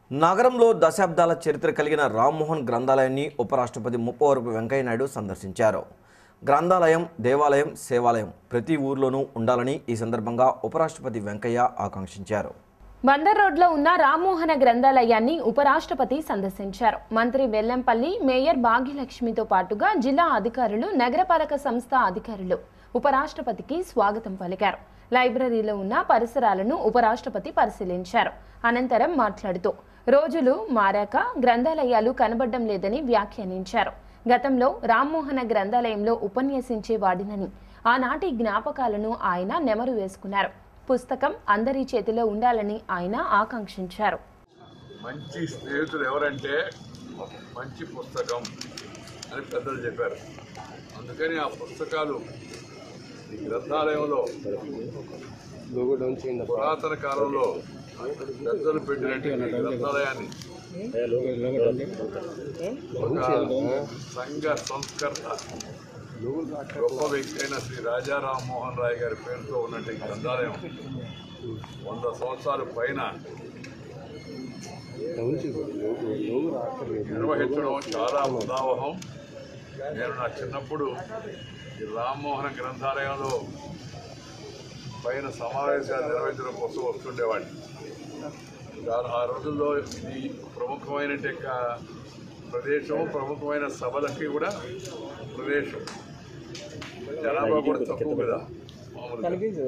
నగరంలో దశాబ్దాల చరిత్ర కలిగిన రామ్మోహన్ గ్రంథాలయాన్ని ఉపరాష్ట్రపతి ముప్పవరపు వెంకయ్యనాయుడు సందర్శించారు గ్రంథాలయం దేవాలయం సేవాలయం ప్రతి ఊర్లోనూ ఉండాలని ఈ సందర్భంగా ఉపరాష్ట్రపతి వెంకయ్య ఆకాంక్షించారు బందర్ రోడ్లో ఉన్న రామ్మోహన గ్రంథాలయాన్ని ఉపరాష్ట్రపతి సందర్శించారు మంత్రి వెల్లంపల్లి మేయర్ భాగ్యలక్ష్మితో పాటుగా జిల్లా అధికారులు నగరపాలక సంస్థ అధికారులు ఉపరాష్ట్రపతికి స్వాగతం పలికారు లైబ్రరీలో ఉన్న పరిసరాలను ఉపరాష్ట్రపతి పరిశీలించారు అనంతరం మాట్లాడుతూ రోజులు మారాక గ్రంథాలయాలు కనబడడం లేదని వ్యాఖ్యానించారు గతంలో రామ్మోహన గ్రంథాలయంలో ఉపన్యసించేవాడినని ఆనాటి జ్ఞాపకాలను ఆయన నెమరు వేసుకున్నారు పుస్తకం అందరి చేతిలో ఉండాలని ఆయన ఆకాంక్షించారు మంచి స్నేహితులు ఎవరంటే మంచి పుస్తకం అని పెద్దలు చెప్పారు అందుకని ఆ పుస్తకాలు ఈ గ్రంథాలయంలో పురాతన కాలంలో పెద్దలు పెట్టినటువంటి గ్రంథాలయాన్ని ఒక సంఘ సంస్కర్త గొప్ప వ్యక్తి అయిన శ్రీ రాజా రామ్మోహన్ రాయ్ గారి పేరుతో ఉన్నట్టు ఈ గ్రంథాలయం వంద సంవత్సరాల పైన నిర్వహించడం చాలా ఉదావహం నేను నా చిన్నప్పుడు ఈ రామ్మోహన గ్రంథాలయంలో పైన సమావేశాలు నిర్వహించడం కోసం వస్తుండేవాడిని చాలా- ఆ రోజుల్లో ఇది ప్రముఖమైన యొక్క ప్రదేశం ప్రముఖమైన సభలకి కూడా ప్రదేశం జనాభా కూడా తక్కువ కదా మామూలుగా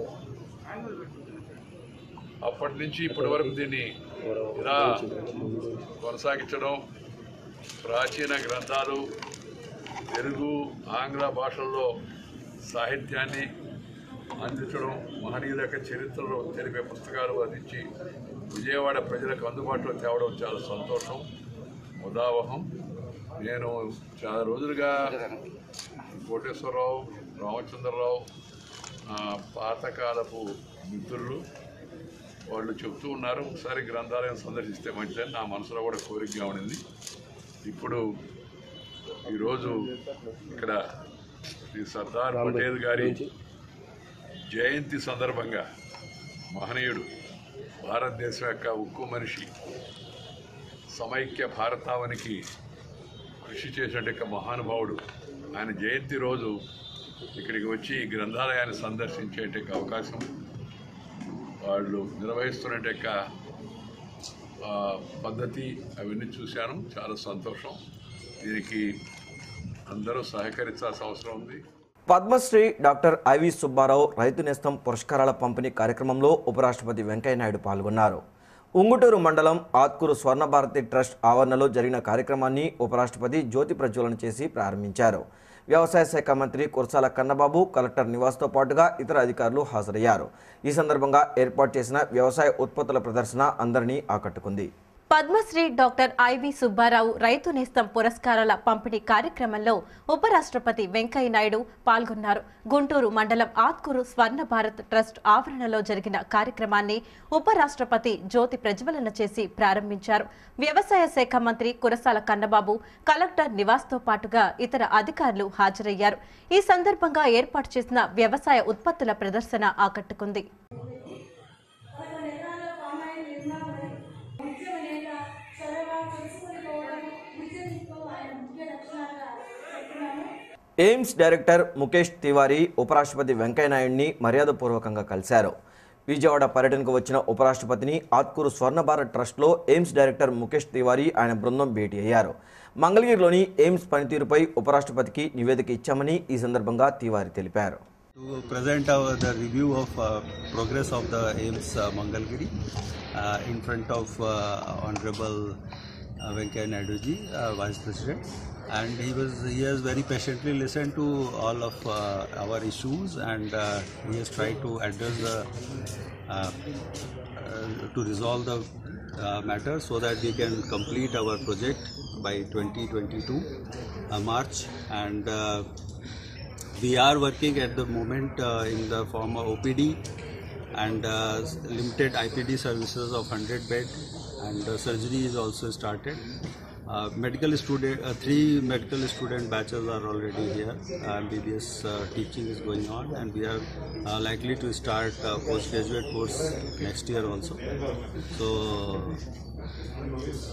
అప్పటి నుంచి ఇప్పటి వరకు దీన్ని ఇలా కొనసాగించడం ప్రాచీన గ్రంథాలు తెలుగు ఆంగ్ల భాషల్లో సాహిత్యాన్ని అందించడం మహనీయుల యొక్క చరిత్రలో తెలిపే పుస్తకాలు అందించి విజయవాడ ప్రజలకు అందుబాటులో తేవడం చాలా సంతోషం ఉదావహం నేను చాలా రోజులుగా కోటేశ్వరరావు రామచంద్రరావు ఆ, పాతకాలపు మిత్రులు వాళ్ళు చెప్తూ ఉన్నారు ఒకసారి గ్రంథాలయం సందర్శిస్తే మంచిదని నా మనసులో కూడా కోరికగా ఉండింది ఇప్పుడు ఈరోజు ఇక్కడ శ్రీ సర్దార్ పటేల్ గారి జయంతి సందర్భంగా మహనీయుడు భారతదేశం యొక్క ఉక్కు మనిషి సమైక్య భారతావనికి కృషి చేసిన యొక్క మహానుభావుడు ఆయన జయంతి రోజు ఇక్కడికి వచ్చి ఈ గ్రంథాలయాన్ని సందర్శించే అవకాశం వాళ్ళు నిర్వహిస్తున్న యొక్క ఆ, పద్ధతి అవన్నీ చూశాను చాలా సంతోషం దీనికి అందరూ సహకరించాల్సిన అవసరం ఉంది పద్మశ్రీ డాక్టర్ ఐవి సుబ్బారావు రైతు నేస్తం పురస్కారాల పంపిణీ కార్యక్రమంలో ఉపరాష్ట్రపతి వెంకయ్యనాయుడు పాల్గొన్నారు ఉంగుటూరు మండలం ఆత్కూరు స్వర్ణభారతి ట్రస్ట్ ఆవరణలో జరిగిన కార్యక్రమాన్ని ఉపరాష్ట్రపతి జ్యోతి ప్రజ్వలన చేసి ప్రారంభించారు వ్యవసాయ శాఖ మంత్రి కురసాల కన్నబాబు కలెక్టర్ నివాస్తో పాటుగా ఇతర అధికారులు హాజరయ్యారు ఈ సందర్భంగా ఏర్పాటు చేసిన వ్యవసాయ ఉత్పత్తుల ప్రదర్శన అందరినీ ఆకట్టుకుంది పద్మశ్రీ డాక్టర్ ఐవి సుబ్బారావు రైతు నేస్తం పురస్కారాల పంపిణీ కార్యక్రమంలో ఉపరాష్ట్రపతి వెంకయ్య నాయుడు పాల్గొన్నారు గుంటూరు మండలం ఆత్కూరు స్వర్ణ భారత్ ట్రస్ట్ ఆవరణలో జరిగిన కార్యక్రమాన్ని ఉపరాష్ట్రపతి జ్యోతి ప్రజ్వలన చేసి ప్రారంభించారు వ్యవసాయ శాఖ మంత్రి కురసాల కన్నబాబు కలెక్టర్ నివాస్తో పాటుగా ఇతర అధికారులు హాజరయ్యారు ఈ సందర్భంగా ఏర్పాటు చేసిన వ్యవసాయ ఉత్పత్తుల ప్రదర్శన ఆకట్టుకుంది ఎయిమ్స్ డైరెక్టర్ ముఖేష్ తివారీ ఉపరాష్ట్రపతి వెంకయ్యనాయుడిని మర్యాదపూర్వకంగా కలిశారు విజయవాడ పర్యటనకు వచ్చిన ఉపరాష్ట్రపతిని ఆత్కూరు స్వర్ణ భారత్ ట్రస్ట్లో ఎయిమ్స్ డైరెక్టర్ ముఖేష్ తివారీ ఆయన బృందం భేటీ అయ్యారు మంగళగిరిలోని ఎయిమ్స్ పనితీరుపై ఉపరాష్ట్రపతికి నివేదిక ఇచ్చామని ఈ సందర్భంగా తివారీ తెలిపారు To present our, the review of uh, progress of the AIMS uh, Mangalgiri uh, in front of uh, Honorable uh, Venkaya Naidu ji, uh, Vice President, and he was he has very patiently listened to all of uh, our issues and uh, he has tried to address the uh, uh, to resolve the uh, matter so that we can complete our project by 2022 uh, March and. Uh, we are working at the moment uh, in the form of OPD and uh, limited IPD services of 100 bed and uh, surgery is also started. Uh, medical student, uh, three medical student batches are already here. Uh, MBBS uh, teaching is going on, and we are uh, likely to start uh, postgraduate course next year also. So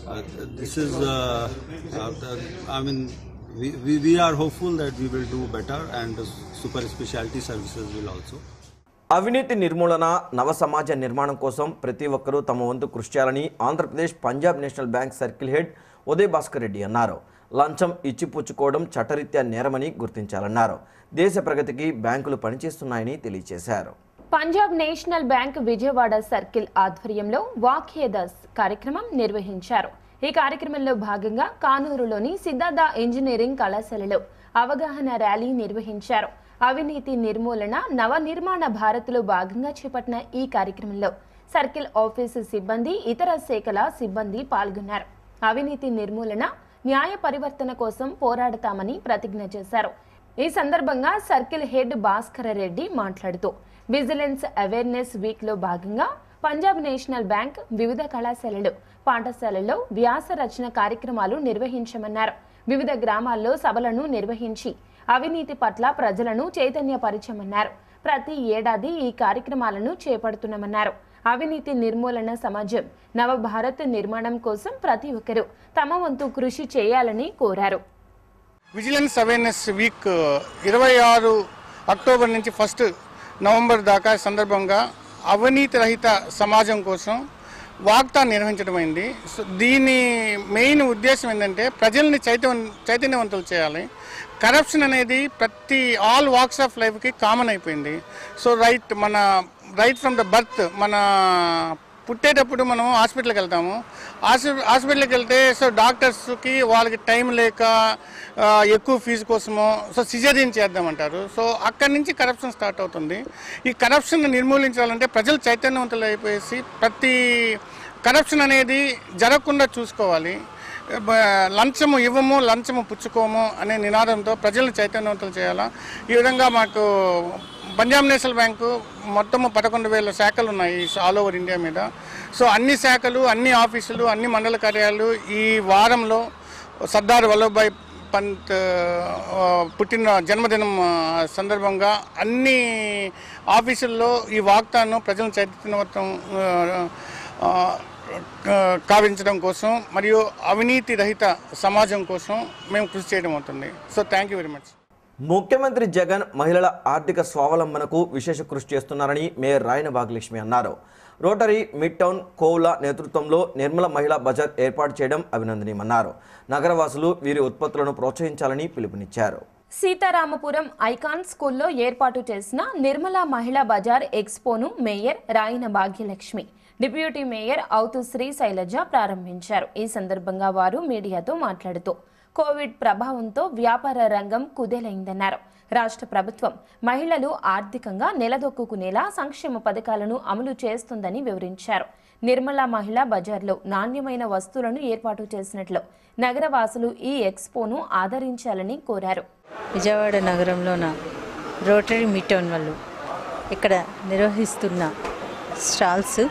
Uh, this is, uh, uh, the- I mean, we, we, we are hopeful that we will do better and the super specialty services will also. అవినీతి నిర్మూలన నవ సమాజ నిర్మాణం కోసం ప్రతి ఒక్కరూ తమ వంతు కృషి చేయాలని Andhra Pradesh Punjab national bank circle head Uday Bhaskar Reddy అన్నారు లంచం ఇచ్చిపుచ్చుకోవడం చట్టరీత్యా నేరమని గుర్తించాలన్నారు దేశ ప్రగతికి బ్యాంకులు పనిచేస్తున్నాయని తెలియజేశారు Punjab national bank Vijayawada circle ఆధ్వర్యంలో వాక్యే దస్ కార్యక్రమం నిర్వహించారు ఈ కార్యక్రమంలో భాగంగా కానూరులోని సిద్ధార్థ ఇంజనీరింగ్ కళాశాలలో అవగాహన ర్యాలీ నిర్వహించారు అవినీతి నిర్మూలన నవ నిర్మాణ భారత్లో భాగంగా చేపట్టిన ఈ కార్యక్రమంలో సర్కిల్ ఆఫీసు సిబ్బంది ఇతర శాఖల సిబ్బంది పాల్గొన్నారు అవినీతి నిర్మూలన న్యాయ పరివర్తన కోసం పోరాడతామని ప్రతిజ్ఞ చేశారు ఈ సందర్భంగా సర్కిల్ హెడ్ భాస్కర రెడ్డి మాట్లాడుతూ విజిలెన్స్ అవేర్నెస్ వీక్ లో భాగంగా పంజాబ్ నేషనల్ బ్యాంక్ వివిధ కళాశాలలు పాఠశాలల్లో వ్యాస రచన కార్యక్రమాలు నిర్వహించమన్నారు వివిధ గ్రామాల్లో సభలను నిర్వహించి అవినీతి పట్ల ప్రజలను చైతన్యపరచమన్నారు ప్రతి ఏడాది ఈ కార్యక్రమాలను చేపడుతున్నామన్నారు అవినీతి నిర్మూలన సమాజం నవభారత్ నిర్మాణం కోసం ప్రతి ఒక్కరూ తమ వంతు కృషి చేయాలని కోరారు విజిలెన్స్ అవేర్నెస్ వీక్ ఇరవై ఆరు అక్టోబర్ నుంచి ఫస్ట్ నవంబర్ దాకా సందర్భంగా అవినీతి రహిత సమాజం కోసం వాక్తా నిర్వహించడమైంది సో దీని మెయిన్ ఉద్దేశం ఏంటంటే ప్రజల్ని చైతన్య చైతన్యవంతులు చేయాలి కరప్షన్ అనేది ప్రతి ఆల్ వాక్స్ ఆఫ్ లైఫ్కి కామన్ అయిపోయింది సో రైట్ మన రైట్ ఫ్రమ్ ద బర్త్ మన పుట్టేటప్పుడు మనం హాస్పిటల్కి వెళ్తాము హాస్పి- హాస్పిటల్కి వెళ్తే సో డాక్టర్స్కి వాళ్ళకి టైం లేక ఆ, ఎక్కువ ఫీజు కోసమో సో సిజరీన్ చేద్దామంటారు సో అక్కడి నుంచి కరప్షన్ స్టార్ట్ అవుతుంది ఈ కరప్షన్ నిర్మూలించాలంటే ప్రజలు చైతన్యవంతులు అయిపోయేసి ప్రతి కరప్షన్ అనేది జరగకుండా చూసుకోవాలి బ- లంచము ఇవ్వము లంచము పుచ్చుకోము అనే నినాదంతో ప్రజలను చైతన్యవంతులు చేయాలా ఈ విధంగా మాకు పంజాబ్ నేషనల్ బ్యాంకు మొత్తము పదకొండు వేల శాఖలు ఉన్నాయి ఆల్ ఓవర్ ఇండియా మీద సో అన్ని శాఖలు అన్ని ఆఫీసులు అన్ని మండల కార్యాలయాలు ఈ వారంలో సర్దార్ వల్లభాయ్ పంత్ ఆ, పుట్టిన జన్మదినం ఆ, సందర్భంగా అన్ని ఆఫీసుల్లో ఈ వాగ్దానం ప్రజలను చైతన్యవంతం ఆ, ఆ, ఆ, కావించడం కోసం మరియు అవినీతి రహిత సమాజం కోసం మేము కృషి చేయడం అవుతుంది so thank you very much ముఖ్యమంత్రి జగన్ మహిళల ఆర్థిక స్వావలంబనకు విశేష కృషి చేస్తున్నారని మేయర్ రాయన భాగ్యలక్ష్మి అన్నారు రోటరీ మిడ్ టౌన్ కోవుల నేతృత్వంలో నిర్మల మహిళా బజార్ ఏర్పాటు చేయడం అభినందనీయమన్నారు నగరవాసులు వీరి ఉత్పత్తులను ప్రోత్సహించాలని పిలుపునిచ్చారు సీతారామపురం ఐకాన్ స్కూల్లో ఏర్పాటు చేసిన నిర్మల మహిళా బజార్ ఎక్స్పోను mayor Rayana Bhagyalakshmi deputy mayor అవుతు శ్రీ శైలజ ప్రారంభించారు ఈ సందర్భంగా వారు మీడియాతో మాట్లాడుతూ కోవిడ్ ప్రభావంతో వ్యాపార రంగం కుదేలైందన్నారు రాష్ట్ర ప్రభుత్వం మహిళలు ఆర్థికంగా నిలదొక్కునేలా సంక్షేమ పథకాలను అమలు చేస్తుందని వివరించారు నిర్మల మహిళా బజార్లో నాణ్యమైన వస్తువులను ఏర్పాటు చేసినట్లు నగరవాసులు ఈ ఎక్స్పోను ఆదరించాలని కోరారు విజయవాడ నగరంలోన రోటరీ మిటౌన్ వాళ్ళు ఇక్కడ నిర్వహిస్తున్న స్టాల్స్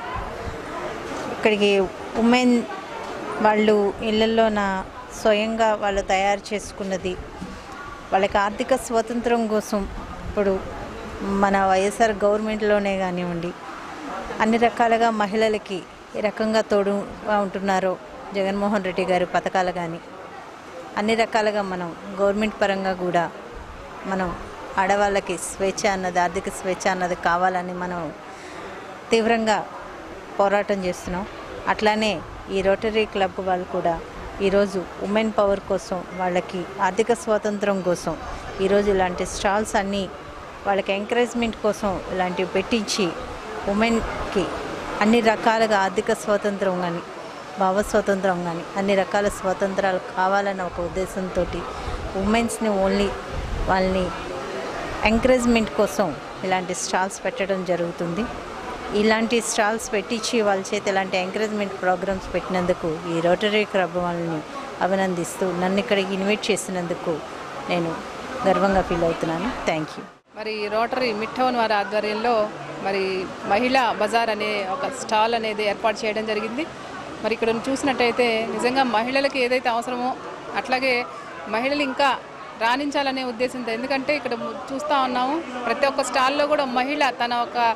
ఇక్కడికి ఉమెన్ వాళ్ళు ఇళ్ళల్లోన స్వయంగా వాళ్ళు తయారు చేసుకున్నది వాళ్ళకి ఆర్థిక స్వాతంత్రం కోసం ఇప్పుడు మన వైఎస్ఆర్ గవర్నమెంట్లోనే కానివ్వండి అన్ని రకాలుగా మహిళలకి ఏ రకంగా తోడుగా ఉంటున్నారో జగన్మోహన్ రెడ్డి గారి పథకాలు కానీ అన్ని రకాలుగా మనం గవర్నమెంట్ పరంగా కూడా మనం ఆడవాళ్ళకి స్వేచ్ఛ అన్నది ఆర్థిక స్వేచ్ఛ అన్నది కావాలని మనం తీవ్రంగా పోరాటం చేస్తున్నాం అట్లానే ఈ రోటరీ క్లబ్ వాళ్ళు కూడా ఈరోజు ఉమెన్ పవర్ కోసం వాళ్ళకి ఆర్థిక స్వాతంత్రం కోసం ఈరోజు ఇలాంటి స్టాల్స్ అన్నీ వాళ్ళకి ఎంకరేజ్మెంట్ కోసం ఇలాంటివి పెట్టించి ఉమెన్కి అన్ని రకాలుగా ఆర్థిక స్వాతంత్రం కానీ భావ స్వాతంత్రం కానీ అన్ని రకాల స్వాతంత్రాలు కావాలన్న ఒక ఉద్దేశంతో ఉమెన్స్ని ఓన్లీ వాళ్ళని ఎంకరేజ్మెంట్ కోసం ఇలాంటి స్టాల్స్ పెట్టడం జరుగుతుంది ఇలాంటి స్టాల్స్ పెట్టించి వాళ్ళ చేత ఇలాంటి ఎంకరేజ్మెంట్ ప్రోగ్రామ్స్ పెట్టినందుకు ఈ రోటరీ క్లబ్ వాళ్ళని అభినందిస్తూ నన్ను ఇక్కడికి ఇన్వైట్ చేసినందుకు నేను గర్వంగా ఫీల్ అవుతున్నాను థ్యాంక్ యూ మరి రోటరీ మిడ్ టౌన్ వారి ఆధ్వర్యంలో మరి మహిళా బజార్ అనే ఒక స్టాల్ అనేది ఏర్పాటు చేయడం జరిగింది మరి ఇక్కడ చూసినట్టయితే నిజంగా మహిళలకి ఏదైతే అవసరమో అట్లాగే మహిళలు ఇంకా రాణించాలనే ఉద్దేశంతో ఎందుకంటే ఇక్కడ ము- చూస్తూ ఉన్నాము ప్రతి ఒక్క స్టాల్లో కూడా మహిళ తన ఒక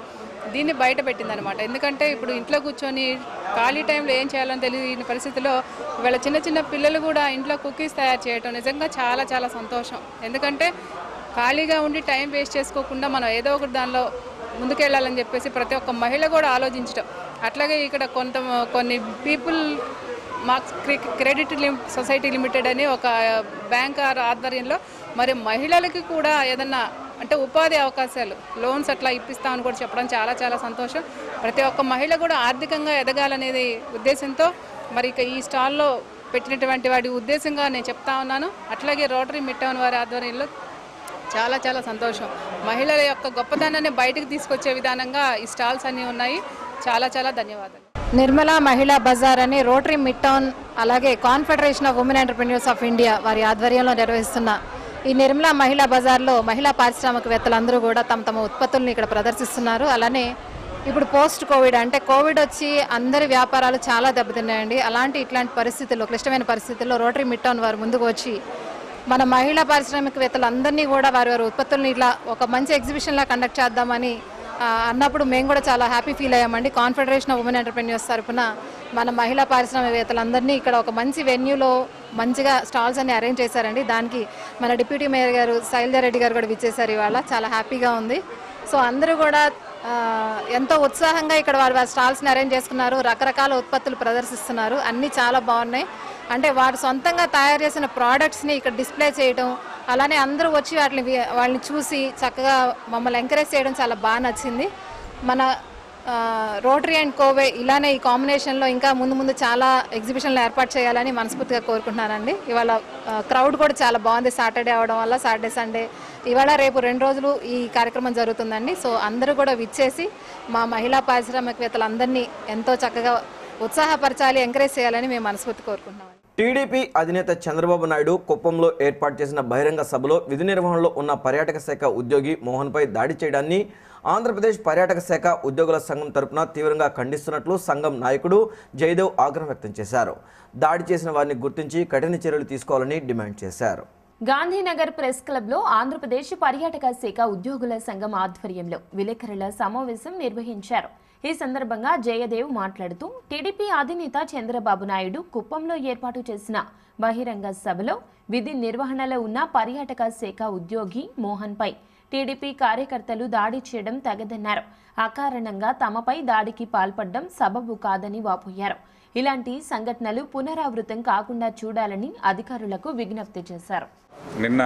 దీన్ని బయట పెట్టిందనమాట ఎందుకంటే ఇప్పుడు ఇంట్లో కూర్చొని ఖాళీ టైంలో ఏం చేయాలని తెలియని పరిస్థితిలో ఇవాళ చిన్న చిన్న పిల్లలు కూడా ఇంట్లో కుకీస్ తయారు చేయటం నిజంగా చాలా చాలా సంతోషం ఎందుకంటే ఖాళీగా ఉండి టైం వేస్ట్ చేసుకోకుండా మనం ఏదో ఒకటి దానిలో ముందుకెళ్ళాలని చెప్పేసి ప్రతి ఒక్క మహిళ కూడా ఆలోచించడం అట్లాగే ఇక్కడ కొంత కొన్ని పీపుల్ మార్క్స్ క్రి- క్రెడిట్ లిమ్ సొసైటీ లిమిటెడ్ అని ఒక బ్యాంక్ ఆర్ ఆధ్వర్యంలో మరి మహిళలకి కూడా ఏదన్నా అంటే ఉపాధి అవకాశాలు లోన్స్ అట్లా ఇప్పిస్తామని కూడా చెప్పడం చాలా చాలా సంతోషం ప్రతి ఒక్క మహిళ కూడా ఆర్థికంగా ఎదగాలనేది ఉద్దేశంతో మరి ఇక ఈ స్టాల్లో పెట్టినటువంటి వాడి ఉద్దేశంగా నేను చెప్తా ఉన్నాను అట్లాగే రోటరీ మిట్టవన్ వారి ఆధ్వర్యంలో చాలా చాలా సంతోషం మహిళల యొక్క గొప్పతనాన్ని బయటకు తీసుకొచ్చే విధానంగా ఈ స్టాల్స్ అన్నీ ఉన్నాయి చాలా చాలా ధన్యవాదాలు నిర్మల మహిళా బజార్ అని రోటరీ మిడ్ టౌన్ అలాగే confederation of women entrepreneurs of India వారి ఆధ్వర్యంలో నిర్వహిస్తున్న ఈ నిర్మల మహిళా బజార్లో మహిళా పారిశ్రామికవేత్తలందరూ కూడా తమ తమ ఉత్పత్తులను ఇక్కడ ప్రదర్శిస్తున్నారు అలానే ఇప్పుడు పోస్ట్ కోవిడ్ అంటే కోవిడ్ వచ్చి అందరి వ్యాపారాలు చాలా దెబ్బతిన్నాయండి అలాంటి ఇట్లాంటి పరిస్థితుల్లో క్లిష్టమైన పరిస్థితుల్లో రోటరీ మిడ్ టౌన్ వారు ముందుకు వచ్చి మన మహిళా పారిశ్రామికవేత్తలందరినీ కూడా వారి వారి ఉత్పత్తులను ఇట్లా ఒక మంచి ఎగ్జిబిషన్లా కండక్ట్ చేద్దామని ఆ, అన్నప్పుడు మేము కూడా చాలా హ్యాపీ ఫీల్ అయ్యామండి కాన్ఫెడరేషన్ ఆఫ్ ఉమెన్ ఎంటర్ప్రెన్యూర్స్ తరఫున మన మహిళా పారిశ్రామికవేత్తలందరినీ ఇక్కడ ఒక మంచి వెన్యూలో మంచిగా స్టాల్స్ అన్ని అరేంజ్ చేశారండి దానికి మన డిప్యూటీ మేయర్ గారు శైలజా రెడ్డి గారు కూడా విచ్చేశారు ఇవాళ చాలా హ్యాపీగా ఉంది సో అందరూ కూడా ఆ, ఎంతో ఉత్సాహంగా ఇక్కడ వారి వారి స్టాల్స్ని అరేంజ్ చేసుకున్నారు రకరకాల ఉత్పత్తులు ప్రదర్శిస్తున్నారు అన్నీ చాలా బాగున్నాయి అంటే వారు సొంతంగా తయారు చేసిన ప్రోడక్ట్స్ని ఇక్కడ డిస్ప్లే చేయడం అలానే అందరూ వచ్చి వాటిని వి- వాళ్ళని చూసి చక్కగా మమ్మల్ని ఎంకరేజ్ చేయడం చాలా బాగా నచ్చింది మన ఆ, రోటరీ అండ్ కోవే ఇలానే ఈ కాంబినేషన్లో ఇంకా ముందు ముందు చాలా ఎగ్జిబిషన్లు ఏర్పాటు చేయాలని మనస్ఫూర్తిగా కోరుకుంటున్నానండి ఇవాళ క్రౌడ్ కూడా చాలా బాగుంది సాటర్డే అవడం వల్ల సాటర్డే సండే ఇవాళ రేపు రెండు రోజులు ఈ కార్యక్రమం జరుగుతుందండి సో అందరూ కూడా విచ్చేసి మా మహిళా పారిశ్రామికవేత్తలందరినీ ఎంతో చక్కగా ఉత్సాహపరచాలి ఎంకరేజ్ చేయాలని మేము మనస్ఫూర్తి కోరుకుంటున్నాం టీడీపీ అధినేత చంద్రబాబు నాయుడు కుప్పంలో ఏర్పాటు చేసిన బహిరంగ సభలో విధి నిర్వహణలో ఉన్న పర్యాటక శాఖ ఉద్యోగి మోహన్పై దాడి చేయడాన్ని ఆంధ్రప్రదేశ్ పర్యాటక శాఖ ఉద్యోగుల సంఘం తరపున తీవ్రంగా ఖండిస్తున్నట్లు సంఘం నాయకుడు జయదేవ్ ఆగ్రహం వ్యక్తం చేశారు దాడి చేసిన వారిని గుర్తించి కఠిన చర్యలు తీసుకోవాలని డిమాండ్ చేశారు గాంధీనగర్ ప్రెస్ క్లబ్లో ఆంధ్రప్రదేశ్ పర్యాటక శాఖ ఉద్యోగుల సంఘం ఆధ్వర్యంలో విలేకరుల సమావేశం నిర్వహించారు ఈ సందర్భంగా జయదేవ్ మాట్లాడుతూ టీడీపీ అధినేత చంద్రబాబు నాయుడు కుప్పంలో ఏర్పాటు చేసిన బహిరంగ సభలో విధి నిర్వహణలో ఉన్న పర్యాటక శాఖ ఉద్యోగి మోహన్పై టీడీపీ కార్యకర్తలు దాడి చేయడం తగదన్నారు అకారణంగా తమపై దాడికి పాల్పడడం సబబు కాదని వాపోయారు ఇలాంటి సంఘటనలు పునరావృతం కాకుండా చూడాలని అధికారులకు విజ్ఞప్తి చేశారు నిన్న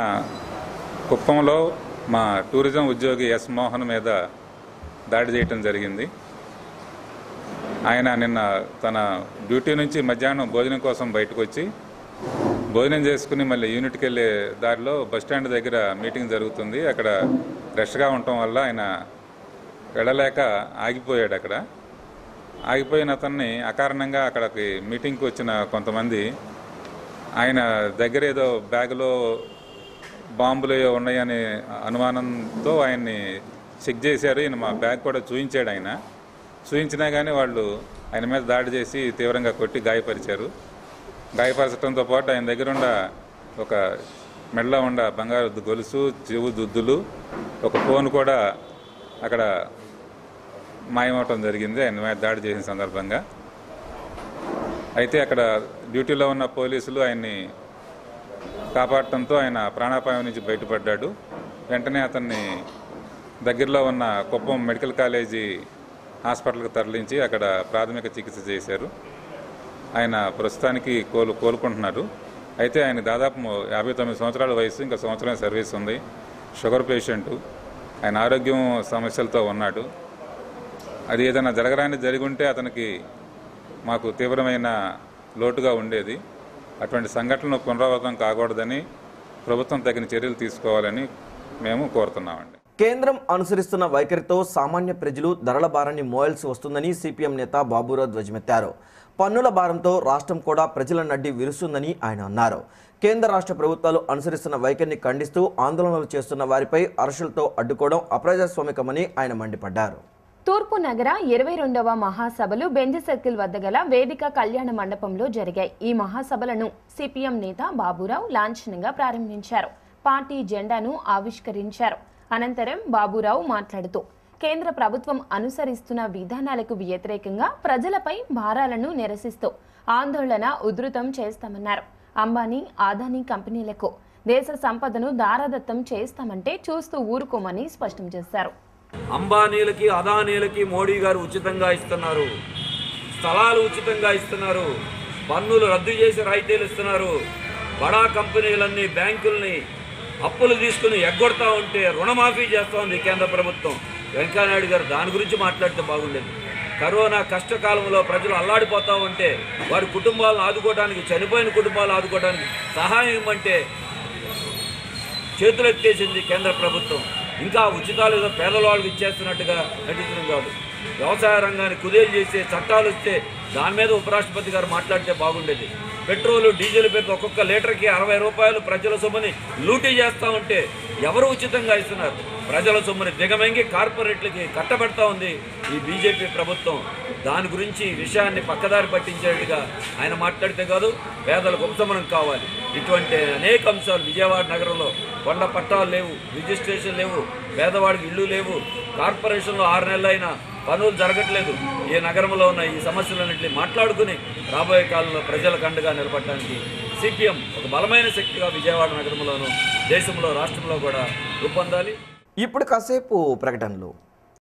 కుప్పంలో మా టూరిజం ఉద్యోగి ఎస్ మోహన్ మీద దాడి చేయటం జరిగింది ఆయన నిన్న తన డ్యూటీ నుంచి మధ్యాహ్నం భోజనం కోసం బయటకు వచ్చి భోజనం చేసుకుని మళ్ళీ యూనిట్కి వెళ్ళే దారిలో బస్ స్టాండ్ దగ్గర మీటింగ్ జరుగుతుంది అక్కడ రష్గా ఉండటం వల్ల ఆయన వెళ్ళలేక ఆగిపోయాడు అక్కడ ఆగిపోయిన అతన్ని అకారణంగా అక్కడికి మీటింగ్కి వచ్చిన కొంతమంది ఆయన దగ్గర ఏదో బ్యాగులో బాంబులు ఏవో ఉన్నాయనే అనుమానంతో ఆయన్ని చెక్ చేశారు ఈయన మా బ్యాగ్ కూడా చూయించాడు ఆయన చూయించినా కానీ వాళ్ళు ఆయన మీద దాడి చేసి తీవ్రంగా కొట్టి గాయపరిచారు గాయపరచడంతో పాటు ఆయన దగ్గర ఉన్న ఒక మెడలో ఉన్న బంగారు గొలుసు చెవు దుద్దులు ఒక ఫోన్ కూడా అక్కడ మాయమవటం జరిగింది ఆయన మీద దాడి చేసిన సందర్భంగా అయితే అక్కడ డ్యూటీలో ఉన్న పోలీసులు ఆయన్ని కాపాడటంతో ఆయన ప్రాణాపాయం నుంచి బయటపడ్డాడు వెంటనే అతన్ని దగ్గరలో ఉన్న కుప్పం మెడికల్ కాలేజీ హాస్పిటల్కి తరలించి అక్కడ ప్రాథమిక చికిత్స చేశారు ఆయన ప్రస్తుతానికి కోలు కోలుకుంటున్నారు అయితే ఆయన దాదాపు ము- యాభై తొమ్మిది సంవత్సరాల వయసు ఇంకా సంవత్సరం సర్వీస్ ఉంది షుగర్ పేషెంటు ఆయన ఆరోగ్యం సమస్యలతో ఉన్నాడు అది ఏదైనా జరగరాని జరిగి ఉంటే అతనికి మాకు తీవ్రమైన లోటుగా ఉండేది అటువంటి సంఘటనలు పునరావృతం కాకూడదని ప్రభుత్వం తగిన చర్యలు తీసుకోవాలని మేము కోరుతున్నామండి కేంద్రం అనుసరిస్తున్న వైఖరితో సామాన్య ప్రజలు ధరల భారాన్ని మోయాల్సి వస్తుందని సిపిఎం నేత బాబురావు ధ్వజమెత్తారు పన్నుల భారంతో రాష్ట్రం కూడా ప్రజల నడ్డి విరుస్తుందని ఆయన అన్నారు కేంద్ర రాష్ట్ర ప్రభుత్వాలు అనుసరిస్తున్న వైఖరిని ఖండిస్తూ ఆందోళనలు చేస్తున్న వారిపై అరెస్టులతో అడ్డుకోవడం అప్రజాస్వామికమని ఆయన మండిపడ్డారు తూర్పు నగర ఇరవై రెండవ మహాసభలు బెంజ్ సర్కిల్ వద్ద గల వేదిక కళ్యాణ మండపంలో జరిగాయి ఈ మహాసభలను సిపిఎం నేత బాబురావు లాంఛనంగా ప్రారంభించారు పార్టీ జెండాను ఆవిష్కరించారు అనంతరం బాబురావు మాట్లాడుతూ కేంద్ర ప్రభుత్వం అనుసరిస్తున్న విధానాలకు వ్యతిరేకంగా ప్రజలపై భారాలను నిరసిస్తూ ఆందోళన ఉధృతం చేస్తామన్నారు అంబానీ ఆదానీ కంపెనీలకు దేశ సంపదను దారాదత్తం చేస్తామంటే చూస్తూ ఊరుకోమని స్పష్టం చేశారు అంబానీలకి అదానీలకి మోడీ గారు ఉచితంగా ఇస్తున్నారు స్థలాలు ఉచితంగా ఇస్తున్నారు పన్నులు రద్దు చేసి రాయితీలు ఇస్తున్నారు బడా కంపెనీలన్నీ బ్యాంకుల్ని అప్పులు తీసుకుని ఎగ్గొడతా ఉంటే రుణమాఫీ చేస్తూ ఉంది కేంద్ర ప్రభుత్వం వెంకయ్యనాయుడు గారు దాని గురించి మాట్లాడితే బాగుండేది కరోనా కష్టకాలంలో ప్రజలు అల్లాడిపోతూ ఉంటే వారి కుటుంబాలను ఆదుకోవడానికి చనిపోయిన కుటుంబాలను ఆదుకోవడానికి సహాయం ఇవ్వమంటే చేతులు ఎత్తేసింది కేంద్ర ప్రభుత్వం ఇంకా ఉచితాలు ఏదో పేదవాళ్ళకి ఇచ్చేస్తున్నట్టుగా నటించడం కాదు వ్యవసాయ రంగాన్ని కుదేలు చేసే చట్టాలు వస్తే దాని మీద ఉపరాష్ట్రపతి గారు మాట్లాడితే బాగుండేది పెట్రోల్ డీజిల్ పేరుతో ఒక్కొక్క లీటర్కి అరవై రూపాయలు ప్రజల సొమ్ముని లూటీ చేస్తూ ఉంటే ఎవరు ఉచితంగా ఇస్తున్నారు ప్రజల సొమ్ముని దిగమెంగి కార్పొరేట్లకి కట్టబెడతా ఉంది ఈ బీజేపీ ప్రభుత్వం దాని గురించి విషయాన్ని పక్కదారి పట్టించేట్టుగా ఆయన మాట్లాడితే కాదు పేదలకు ఉపశమనం కావాలి ఇటువంటి అనేక అంశాలు విజయవాడ నగరంలో కొండ పట్టాలు లేవు రిజిస్ట్రేషన్ లేవు పేదవాడికి ఇళ్ళు లేవు కార్పొరేషన్లో ఆరు నెలలైనా పనులు జరగట్లేదు ఈ నగరంలో ఉన్న ఈ సమస్యలన్నింటినీ మాట్లాడుకుని రాబోయే కాలంలో ప్రజలకు అండగా నిలబడటానికి సిపిఎం ఒక బలమైన శక్తిగా విజయవాడ నగరంలోను దేశంలో రాష్ట్రంలో కూడా రూపొందాలి ఇప్పుడు కాసేపు ప్రకటనలు